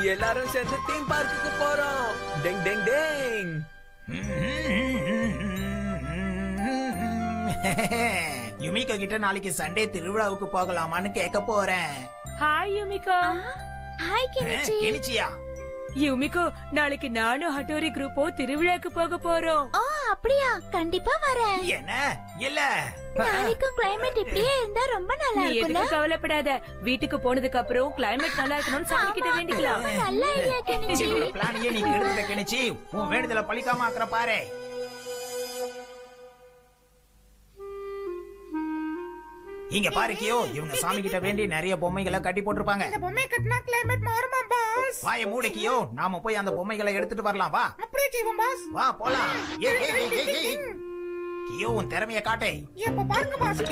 எல்லாரும் சேர்ந்து தீம் பார்க்குக்கு போறோம் டெங் டெங் டெங் யுமிகா கிட்ட நாளைக்கு சண்டே திருவிழாவுக்கு போகலாமான்னு கேட்க போறேன் ஹாய் யுமிகா ஹாய் கெனிச்சி கெனிச்சியா யுமிகோ நாளைக்கு நானும் ஹட்டோரி குரூப்போ திருவிழாக்கு போக போறோம் ஓ அப்படியா கண்டிப்பா வரேன் என்ன இல்ல நாளைக்கும் கிளைமேட் இப்படியே இருந்தா ரொம்ப நல்லா நீ இருக்கும்ல எதுக்கும் கவலைப்படாத வீட்டுக்கு போனதுக்கு அப்புறம் கிளைமேட் நல்லா இருக்கணும்னு சாமி கிட்ட வேண்டிக்கலாம் நல்ல ஐடியா கெனிச்சி என்னோட பிளானையே நீ கெடுத்துட்ட கெனிச்சி உன் வேண்டுதல பழிக்காம ஆக்குற பாரு இங்க பாரு கியோ இவங்க சாமி கிட்ட வேண்டி நிறைய பொம்மைகளை கட்டி போட்டிருப்பாங்க இந்த பொம்மை கட்டினா கிளைமேட் மாறுமா பாஸ் வாய மூடு கியோ நாம போய் அந்த பொம்மைகளை எடுத்துட்டு வரலாம் வா அப்படியே செய்வோம் பாஸ் வா போலாம் ஏய், ஏய், ஏய், ஏய், ஏய். கியோ உன் திறமைய காட்டே எப்ப பாருங்க பாஸ்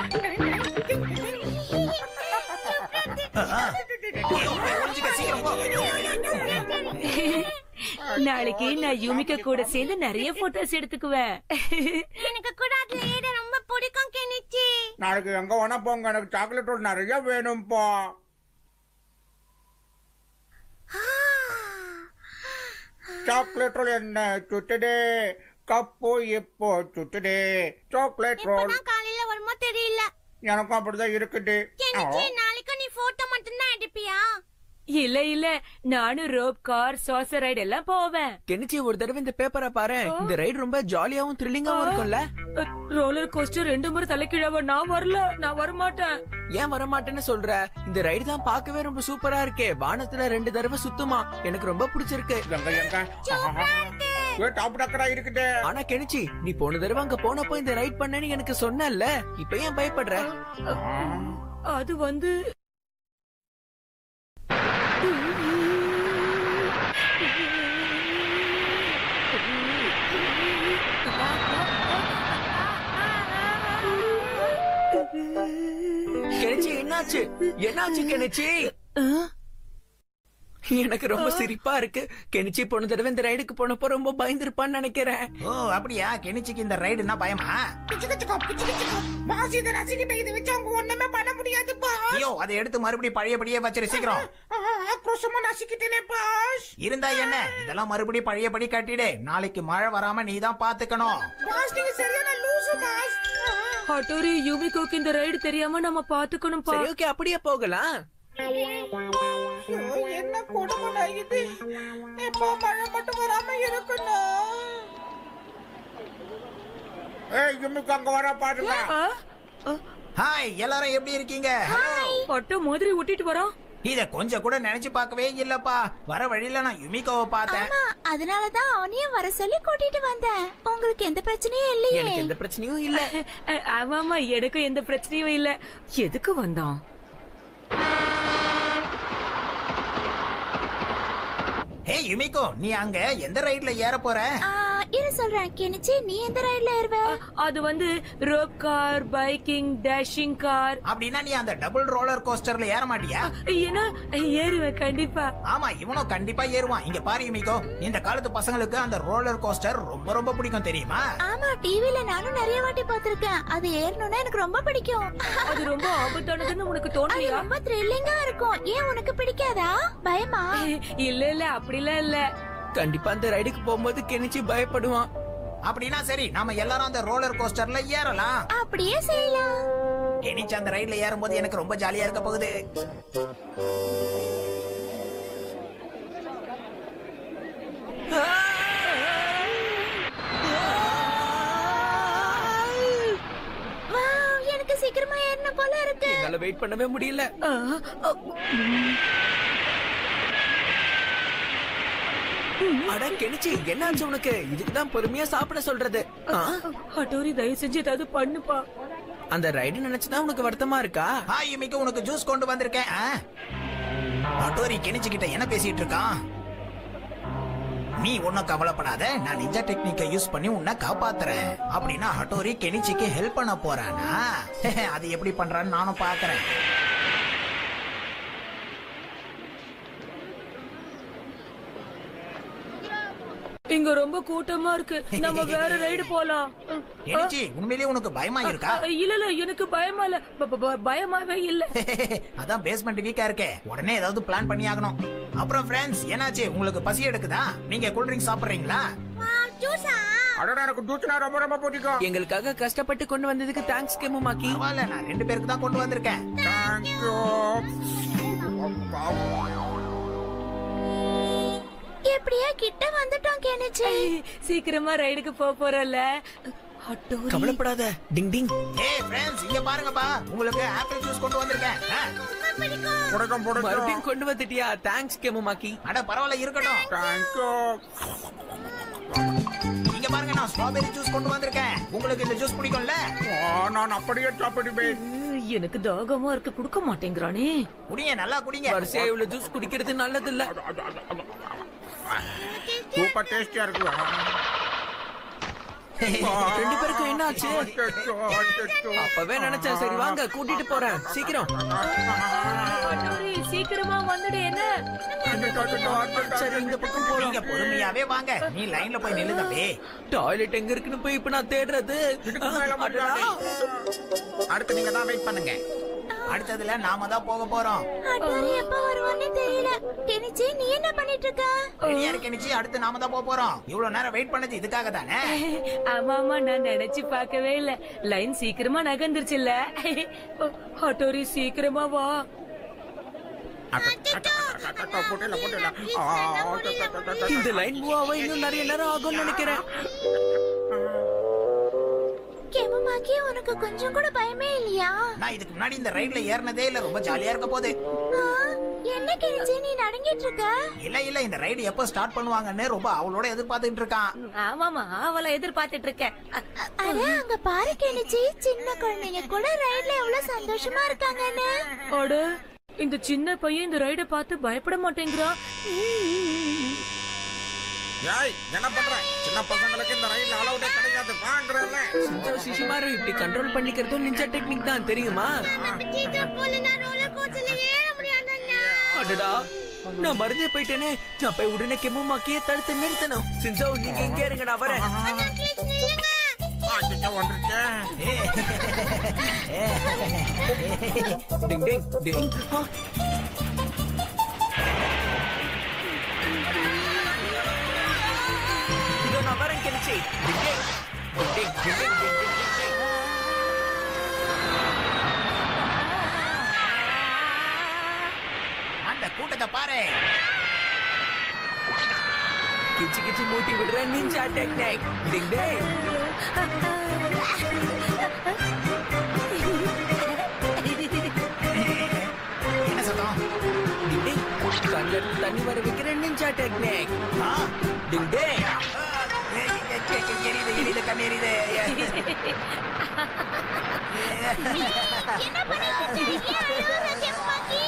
கியோ, போய் ஒளிஞ்சுக்க, சீக்கிரம் போ. நாளைக்கு நான் யுமிகா கூட சேர்ந்து நிறைய போட்டோஸ் எடுத்துக்குவேன் எனக்கு கூட அதுல ஏற ரொம்ப பிடிக்கும் கெனிச்சி நாளைக்கு எங்க வேணா போங்க எனக்கு சாக்லேட் ரோல் நிறைய வேணும்பா சாக்லேட் ரோல் என்ன சுட்டுடே கப்பு இப்போ சுட்டுடே சாக்லேட் ரோல் காலையில வருமோ தெரியல எனக்கும் அப்படிதான் இருக்குது நாளைக்கு நீ போட்டோ மட்டும் தான் எடுப்பியா இல்ல இல்ல நானும் ரோப் கார் சாசர் ரைடு எல்லாம் போவேன் கெனிச்சி ஒரு தடவை இந்த பேப்பரை பாரு இந்த ரைடு ரொம்ப ஜாலியாவும் த்ரில்லிங்காவும் இருக்கும்ல ரோலர் கோஸ்டர் ரெண்டு முறை தலைக்கீழாவ நான் வரல நான் வரமாட்டேன் ஏன் வரமாட்டேன்னு சொல்ற இந்த ரைடு தான் பார்க்கவே ரொம்ப சூப்பரா இருக்கே வானத்துல ரெண்டு தடவை சுத்துமா எனக்கு ரொம்ப பிடிச்சிருக்கு எங்க எங்க ஏ டாப் டக்கரா இருக்குது ஆனா கெனிச்சி நீ போன தடவை அங்க போனப்போ இந்த ரைட் பண்ணேன்னு எனக்கு சொன்னல இப்ப ஏன் பயப்படுற அது வந்து கெனிச்சி என்னாச்சு என்னாச்சு கெனிச்சி எனக்கு ரொம்ப சிரிப்பா இருக்கு கெனிச்சி போன தடவை இந்த ரைடுக்கு போனப்போ ரொம்ப பயந்துருப்பான்னு நினைக்கிறேன் ஓ அப்படியா கெனிச்சிக்கு இந்த ரைடுனா பயமா பிச்சு பிச்சுக்கோ பிச்சு பிச்சுக்கோ பாஸ் இதை ரசிக்கிட்ட இது வச்சு அவங்க ஒண்ணுமே பண்ண முடியாது பாஸ் ஐயோ அதை எடுத்து மறுபடியும் பழையபடியே வச்சிரு சீக்கிரம் ஆக்ரோஷமா நசிக்கிட்டேனே பாஸ் இருந்தா என்ன இதெல்லாம் மறுபடியும் பழையபடி கட்டிடு நாளைக்கு மழை வராம நீ தான் பாத்துக்கணும் பாஸ் நீங்க சரியான லூசு பாஸ் ஹட்டோரி யுமிகோக்கு இந்த ரைடு தெரியாம நம்ம பாத்துக்கணும் சரி ஓகே அப்படியே போகலாம் ஐயோ, என்ன கொடுமை இது எப்போ மழை மட்டும் வராம இருக்கணும் ஏய் யுமிக்கு அங்க வர பாருங்க ஹாய் எல்லாரும் எப்படி இருக்கீங்க பட்ட மாதிரி ஒட்டிட்டு வரோம் இத கொஞ்சம் கூட நினைச்சு பார்க்கவே இல்லப்பா வர வழியில நான் யுமிகோவை பார்த்தேன் ஆமா அதனாலதான் அவனையும் வர சொல்லி கூட்டிட்டு வந்தேன் உங்களுக்கு எந்த பிரச்சனையும் இல்லையே எனக்கு எந்த பிரச்சனையும் இல்ல அஹ், ஆமாமா எனக்கும் எந்த பிரச்சனையும் இல்ல எதுக்கு வந்தோம் ஹே யுமிகோ நீ அங்க எந்த ரைட்ல ஏற போற ஆ, இரு சொல்றேன் கெனிச்சி நீ எந்த ரைட்ல ஏறுவ அது வந்து rope car biking dashing car அப்படின்னா நீ அந்த டபுள் ரோலர் கோஸ்டர்ல ஏற மாட்டியா ஏன்னா ஏறுவேன் கண்டிப்பா ஆமா இவனும் கண்டிப்பா ஏறுவான் இங்க பாரு யுமிகோ இந்த காலத்து பசங்களுக்கு அந்த ரோலர் கோஸ்டர் ரொம்ப ரொம்ப பிடிக்கும் தெரியுமா ஆமா டிவில நானும் நிறைய வாட்டி பார்த்திருக்கேன் அது ஏறணும்னா எனக்கு ரொம்ப பிடிக்கும் அது ரொம்ப ஆபத்தானதுன்னு உனக்கு அது தோணலையா ரொம்ப த்ரில்லிங்கா இருக்கும் ஏன் உனக்கு பிடிக்காதா பயமா இல்ல இல்ல அப்படிலாம் இல்ல கண்டிப்பா அந்த ரைடுக்கு போகும்போது கெனிச்சி பயப்படுவான் அப்படின்னா சரி நாம எல்லாரும் அந்த ரோலர் கோஸ்டர்ல ஏறலாம் அப்படியே செய்யலாம் கெனிச்சு அந்த ரைட்ல ஏறும்போது எனக்கு ரொம்ப ஜாலியா இருக்க போகுது வாவ், எனக்கு சீக்கிரமா ஏறணும் போல இருக்கு என்னால வெயிட் பண்ணவே முடியல ஆ, ஆ, அட கெனிச்சி என்னாச்சு உனக்கு இதுக்குதான் பொறுமையா சாப்பிட சொல்றது ஆ? ஹட்டோரி தயவு செஞ்சு ஏதாவது பண்ணுப்பா அந்த ரைடு நினைச்சுதான் உனக்கு வருத்தமா இருக்கா ஹாய் யுமிகோ உனக்கு ஜூஸ் கொண்டு வந்திருக்கேன் ஆ? அட்டோரி கெனிச்சு கிட்ட என்ன பேசிட்டு இருக்கான் நீ ஒன்னும் கவலைப்படாத நான் நிஞ்சா டெக்னிக்கை யூஸ் பண்ணி உன்னை காப்பாத்துறேன் அப்படின்னா ஹட்டோரி கெனிச்சிக்கு ஹெல்ப் பண்ண போறானா அது எப்படி பண்றான்னு நானும் பாக்குறேன் இங்க ரொம்ப கூட்டமா இருக்கு நம்ம வேற ரைடு போலாம் கெனிச்சி உண்மையிலேயே உனக்கு பயமா இருக்கா அ, இல்ல இல்ல எனக்கு பயமா இல்ல ப- ப- ப- பயமாவே இல்ல அதான் பேஸ்மெண்ட் வீக்கா இருக்கே உடனே ஏதாவது பிளான் பண்ணி ஆகணும் அப்புறம் ஃப்ரெண்ட்ஸ் என்னாச்சு உங்களுக்கு பசி எடுக்குதா நீங்க கூல் ட்ரிங்க் சாப்பிடுறீங்களா ஜூஸா அடடா எனக்கு ஜூஸ்னா ரொம்ப ரொம்ப பிடிக்கும் எங்களுக்காக கஷ்டப்பட்டு கொண்டு வந்ததுக்கு தேங்க்ஸ் கெமுமாக்கி பரவாயில்ல நான் ரெண்டு பேருக்கு தான் கொண்டு வந்திருக்கேன் தேங்க்யூ எப்படியா கிட்ட வந்துட்டோம் கெனிச்சி சீக்கிரமா ரைடுக்கு போக போறோம்ல ஹட்டோரி கவலைப்படாத டிங் டிங் ஏய் ஃப்ரெண்ட்ஸ் இங்க பாருங்கப்பா உங்களுக்கு ஆப்பிள் ஜூஸ் கொண்டு வந்திருக்கேன் ஆ, பிடிக்கும் பிடிக்கும் மறுபடியும் கொண்டு வந்துட்டியா தேங்க்ஸ் கெமுமாக்கி அட பரவாயில்ல இருக்கட்டும் தேங்க்யூ இங்க பாருங்க நான் ஸ்ட்ராபெரி ஜூஸ் கொண்டு வந்திருக்கேன் உங்களுக்கு இந்த ஜூஸ் பிடிக்கும்ல நான் அப்படியே சாப்பிடுவேன் எனக்கு தாகமா இருக்கு கொடுக்க மாட்டேங்கிறானே குடிங்க நல்லா குடிங்க வரிசையா இவ்வளவு ஜூஸ் குடிக்கிறது நல்லது இல்ல சூப்பர் டேஸ்டியா இருக்கு ரெண்டு பேருக்கும் என்ன ஆச்சு அச்சச்சோ, அச்சச்சோ. அப்பவே நினைச்சேன் சரி வாங்க கூட்டிட்டு போறேன் சீக்கிரம் ஹட்டோரி சீக்கிரமா வந்துடு என்ன அச்சச்சோ, அச்சச்சோ, அச்சச்சோ. சரி இந்த பக்கம் போலாம் நீங்க பொறுமையாவே வாங்க நீ லைன்ல போய் நில்லு தம்பி டாய்லெட் எங்க இருக்குன்னு போய் இப்ப நான் தேடுறது இதுக்கு மேல அடடா. முடியாது. அடுத்து நீங்க தான் வெயிட் பண்ணுங்க அடுத்ததுல நாம தான் போக போறோம் ஹட்டோரி எப்ப வருவான்னு தெரியல கெனிச்சி நீ என்ன பண்ணிட்டு இருக்க ரெடியா இருக்கணிச்சு அடுத்து நாம தான் போக போறோம் இவ்வளவு நேரம் வெயிட் பண்ணது இதுக்காக தானே ஆமா ஆமா நான் நினைச்சு பார்க்கவே இல்ல லைன் சீக்கிரமா நகர்ந்துருச்சுல்ல ஹட்டோரி சீக்கிரமா வா அச்சச்சோ, அச்சச்சோ, போட்டுல, போட்டுல. ஆ, அச்சச்சோ, அச்சச்சோ. இந்த லைன் மூவ் ஆக இன்னும் நிறைய நேரம் ஆகும்னு நினைக்கிறேன் கெமுமாக்கி உனக்கு கொஞ்சம் கூட பயமே இல்லையா நான் இதுக்கு முன்னாடி இந்த ரைட்ல ஏறினதே இல்ல ரொம்ப ஜாலியா இருக்க போகுது ஆ, என்ன கெனிச்சி நீ நடங்கிட்டு இருக்க இல்ல இல்ல இந்த ரைடு எப்ப ஸ்டார்ட் பண்ணுவாங்கன்னு ரொம்ப அவளோட எதிர்பார்த்துட்டு இருக்கான் ஆமாமா அவளை எதிர்பார்த்துட்டு இருக்கேன் அ- அட அங்க பாரு கெனிச்சி சின்ன குழந்தைங்க கூட ரைட்ல எவ்வளவு சந்தோஷமா இருக்காங்கன்னு அட இந்த சின்ன பையன் இந்த ரைட பார்த்து பயப்பட மாட்டேங்கிறான் ஏய், என்ன பண்ற சின்ன பசங்களுக்கு இந்த ரயில் அலவுடே கிடையாது வாங்குறேன்ல சிஞ்சோ சிஷிமாரு இப்படி கண்ட்ரோல் பண்ணிக்கிறதும் நிஞ்சா டெக்னிக் தான் தெரியுமா அடடா நான் மறந்தே போயிட்டேனே நான் போய் உடனே கெமுமாக்கியே தடுத்து நிறுத்தணும் சிஞ்சோ நீங்க எங்க இருங்க நான் வரேன் அச்சச்சோ, வந்துருச்சே. டிங் டிங் டிங் ஆ. இதோ நான் வரேன் கெனிச்சி டிங் டிங் டிங் டிங் டிங் டிங் டிங் டிங் டிங் டிங். அந்த கூட்டத்தை பாரு கிச்சு கிச்சு மூட்டி விடுற நிஞ்சா டெக்னிக் டிங் டிங் என்ன சத்தம் டிங் டிங் கண்ணில் இருந்து தண்ணி வர வைக்கிற நிஞ்சா டெக்னிக் ஆ? டிங் டிங் ஆ, ஏய், ஏய், ஏய், ஏய், எரியுது எரியுது கண் எரியுது என்ன பண்ணிட்டு இருக்க? ஏன் அழுகுற, கெமுமாக்கி?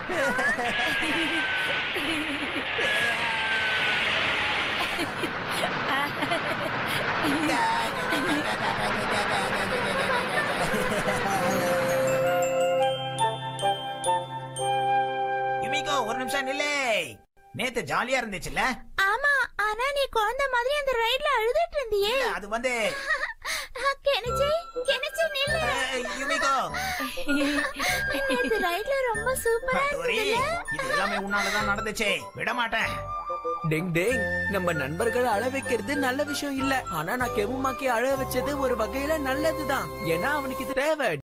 யுமிகோ ஒரு நிமிஷம் நில்லே நேத்து ஜாலியா இருந்துச்சுல்ல ஆமா ஆனா நீ குழந்தை மாதிரி அந்த ரைட்ல அழுதுட்டு இருந்தியே அது வந்து கெனிச்சி கெனிச்சி நில்லு ஏய், யுமிகோ நேத்து ரைட்ல ரொம்ப சூப்பரா டோரி இருந்ததுல இது எல்லாமே உன்னாலதான் நடந்துச்சு விட மாட்டேன் டிங் டிங் நம்ம நண்பர்களை அழ வைக்கிறது நல்ல விஷயம் இல்ல ஆனா நான் கெமுமாக்கி அழ வச்சது ஒரு வகையில நல்லதுதான் ஏன்னா அவனுக்கு இது தேவை